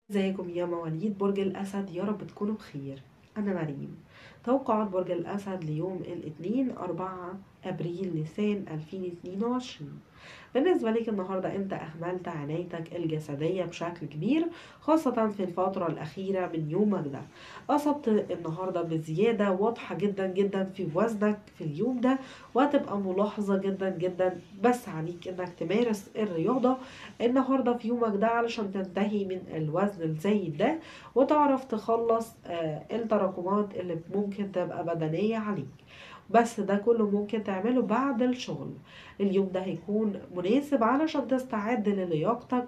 ازيكم يا مواليد برج الأسد يا رب تكونوا بخير أنا مريم توقعات برج الأسد ليوم الاثنين أربعة أبريل نيسان 2022 بالنسبة لك النهاردة أنت أهملت عنايتك الجسدية بشكل كبير خاصة في الفترة الأخيرة من يومك ده أصبت النهاردة بزيادة واضحة جدا جدا في وزنك في اليوم ده وهتبقى ملاحظة جدا جدا بس عليك إنك تمارس الرياضة النهاردة في يومك ده علشان تنتهي من الوزن الزايد ده وتعرف تخلص آه التراكمات اللي ممكن تبقى بدنية عليك بس ده كله ممكن تعمله بعد الشغل اليوم ده هيكون مناسب علشان تستعد للياقتك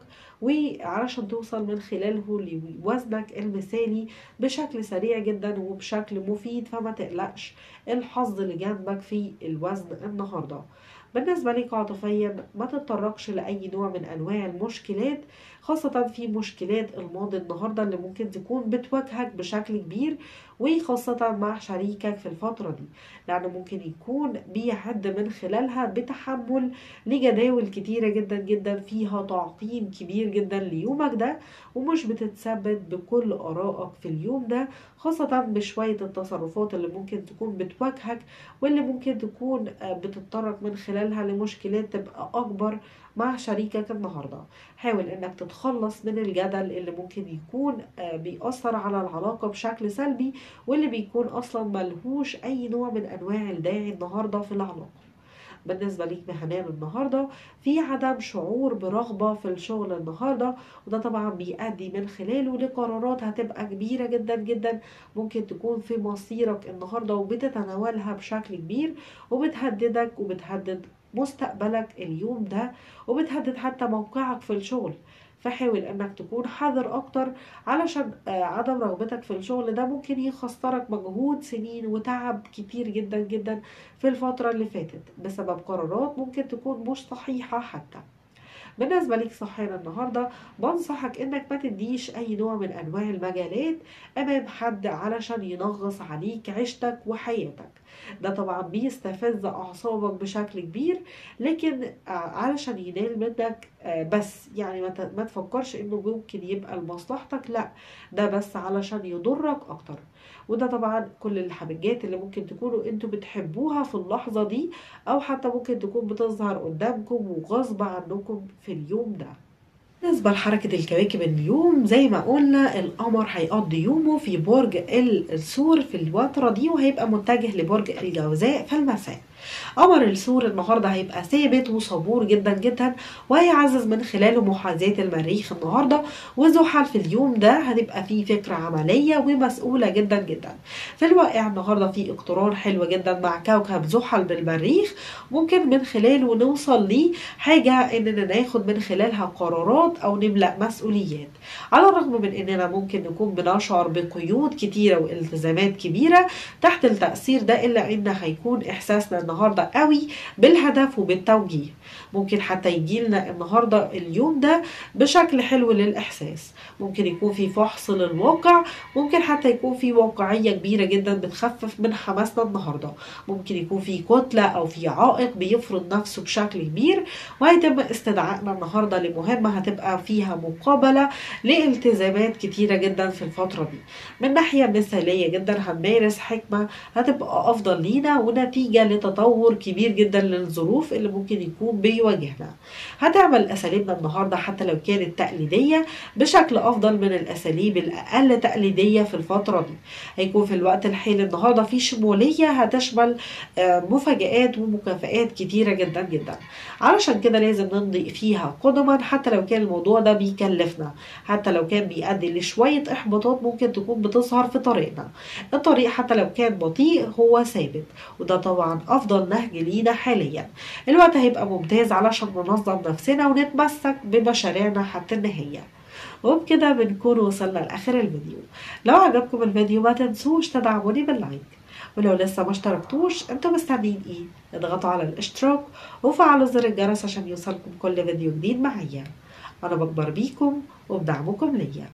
وعلشان توصل من خلاله لوزنك المثالي بشكل سريع جدا وبشكل مفيد فما تقلقش الحظ اللي جنبك في الوزن النهارده بالنسبة لك عاطفيا ما تتطرقش لأي نوع من أنواع المشكلات خاصة في مشكلات الماضي النهاردة اللي ممكن تكون بتواجهك بشكل كبير وخاصة مع شريكك في الفترة دي لأنه ممكن يكون بيعد من خلالها بتحمل لجداول كتيرة جدا جدا فيها تعقيم كبير جدا ليومك ده ومش بتتثبت بكل آرائك في اليوم ده خاصة بشوية التصرفات اللي ممكن تكون بتواجهك واللي ممكن تكون بتتطرق من خلالها لمشكلات تبقى أكبر مع شريكك النهارده حاول انك تتخلص من الجدل اللي ممكن يكون بيأثر على العلاقة بشكل سلبي واللي بيكون اصلا ملهوش اي نوع من انواع الداعي النهارده في العلاقة بالنسبة ليك مهنان النهاردة في عدم شعور برغبة في الشغل النهاردة وده طبعا بيؤدي من خلاله لقرارات هتبقى كبيرة جدا جدا ممكن تكون في مصيرك النهاردة وبتتناولها بشكل كبير وبتهددك وبتهدد مستقبلك اليوم ده وبتهدد حتى موقعك في الشغل فحاول انك تكون حذر اكتر علشان عدم رغبتك في الشغل ده ممكن يخسرك مجهود سنين وتعب كتير جدا جدا في الفترة اللي فاتت بسبب قرارات ممكن تكون مش صحيحة حتى بالنسبة ليك صحيان النهاردة بنصحك انك ما تديش اي نوع من انواع المجالات امام حد علشان ينغص عليك عيشتك وحياتك ده طبعا بيستفز اعصابك بشكل كبير لكن علشان ينال منك بس يعني ما تفكرش انه ممكن يبقى لمصلحتك لا ده بس علشان يضرك اكتر وده طبعا كل الحاجات اللي ممكن تكونوا انتوا بتحبوها في اللحظة دي او حتى ممكن تكون بتظهر قدامكم وغصب عنكم في اليوم ده بالنسبة لحركة الكواكب اليوم زي ما قلنا القمر هيقضي يومه في برج الثور في الفترة دي وهيبقى متجه لبرج الجوزاء في المساء قمر الثور النهارده هيبقى ثابت وصبور جدا جدا وهيعزز من خلاله محاذاة المريخ النهارده وزحل في اليوم ده هتبقى فيه فكرة عملية ومسؤولة جدا جدا في الواقع النهارده في اقتران حلو جدا مع كوكب زحل بالمريخ ممكن من خلاله نوصل لحاجة اننا ناخد من خلالها قرارات او نملأ مسؤوليات على الرغم من اننا ممكن نكون بنشعر بقيود كتيرة والتزامات كبيرة تحت التأثير ده الا ان هيكون احساسنا النهارده قوي بالهدف وبالتوجيه ممكن حتى يجي لنا النهارده اليوم ده بشكل حلو للاحساس ممكن يكون في فحص للواقع ممكن حتى يكون في واقعيه كبيره جدا بتخفف من حماسنا النهارده ممكن يكون في كتله او في عائق بيفرض نفسه بشكل كبير وهيتم استدعائنا النهارده لمهمه هتبقى فيها مقابله لالتزامات كتيره جدا في الفتره دي من ناحيه مثاليه جدا هنمارس حكمه هتبقى افضل لينا ونتيجه لتطور كبير جدا للظروف اللي ممكن يكون بيواجهنا هتعمل اساليبنا النهارده حتى لو كانت تقليديه بشكل افضل من الاساليب الاقل تقليديه في الفتره دي هيكون في الوقت الحالي النهارده في شموليه هتشمل مفاجآت ومكافآت كتيره جدا جدا علشان كده لازم نمضي فيها قدما حتى لو كان الموضوع ده بيكلفنا حتى لو كان بيؤدي لشويه احباطات ممكن تكون بتظهر في طريقنا الطريق حتى لو كان بطيء هو ثابت وده طبعا افضل نهج لينا حاليا الوقت هيبقى ممتاز علشان ننظم نفسنا ونتمسك بمشاريعنا حتى النهايه وبكده بنكون وصلنا لاخر الفيديو لو عجبكم الفيديو ما تنسوش تدعموني باللايك ولو لسه ما اشتركتوش انتوا مستنيين ايه اضغطوا على الاشتراك وفعلوا زر الجرس عشان يوصلكم كل فيديو جديد معايا انا بكبر بيكم وبدعمكم ليا